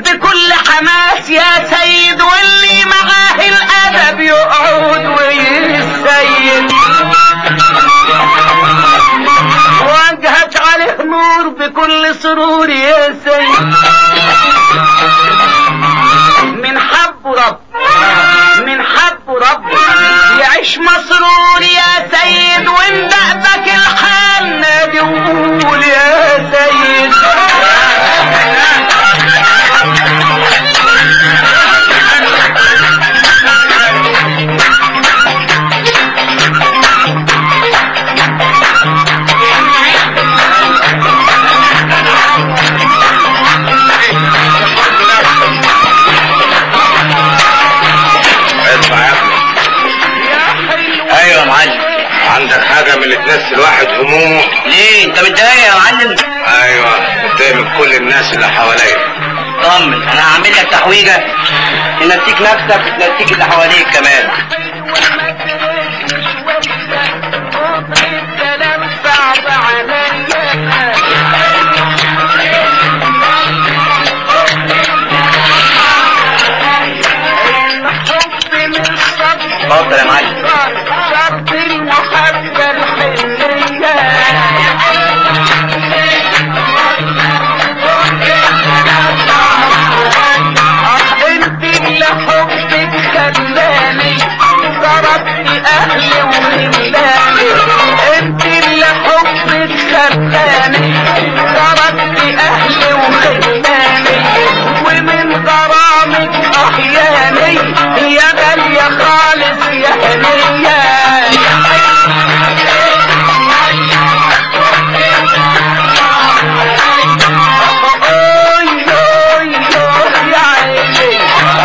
بكل حماس يا سيد واللي معاه الادب يقعد ويسيد وجهك عليه نور بكل سرور يا سيد من حب رب من حب رب يعيش مسرور يا سيد وان دأبك الحال نادي وقول يا سيد اسمع يا ابني يا حلو ايوه يا معلم عندك حاجه من اللي تنسي الواحد همومه ليه انت متضايق يا معلم ايوه متضايق من كل الناس اللي حواليا طمن انا هعمل لك تحويجه تنسيك نفسك وتنسيك اللي حواليك كمان الكلام صعب عليا الحب من صبر اتفضل يا معلم شرط المحبة الحنية انت اللي حبك خلاني ضربت اهلي وخلاني انت اللي حبك خلاني ضربت اهلي وخلاني ومن غرامك احياني يا غالية خالص يا هنية أوي أوي أوي يا عيني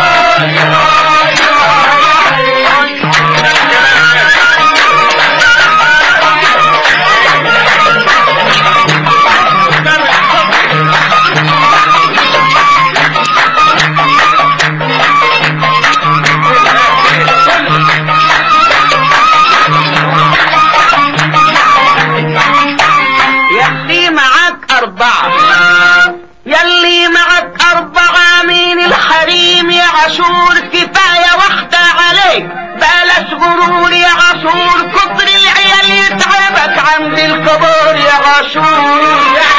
يلي معك أربعة يلي معك أربعة من الحريم يا عاشور كفاية واحدة عليك بلاش غرور يا عاشور كتر العيال يتعبك عند الكبار يا عاشور يا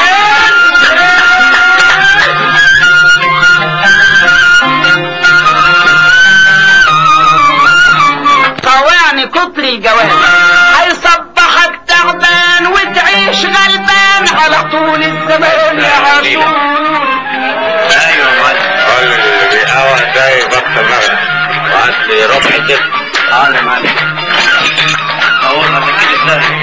طوعني كتر الجواز هيصبحك تعبان وتعيش غلبان على طول الزمان يا عاشور ايوه يا معلم قال اللي بيقوى ده يبطل نغم وقت ربع كده اه يا معلم اهو ما تكتب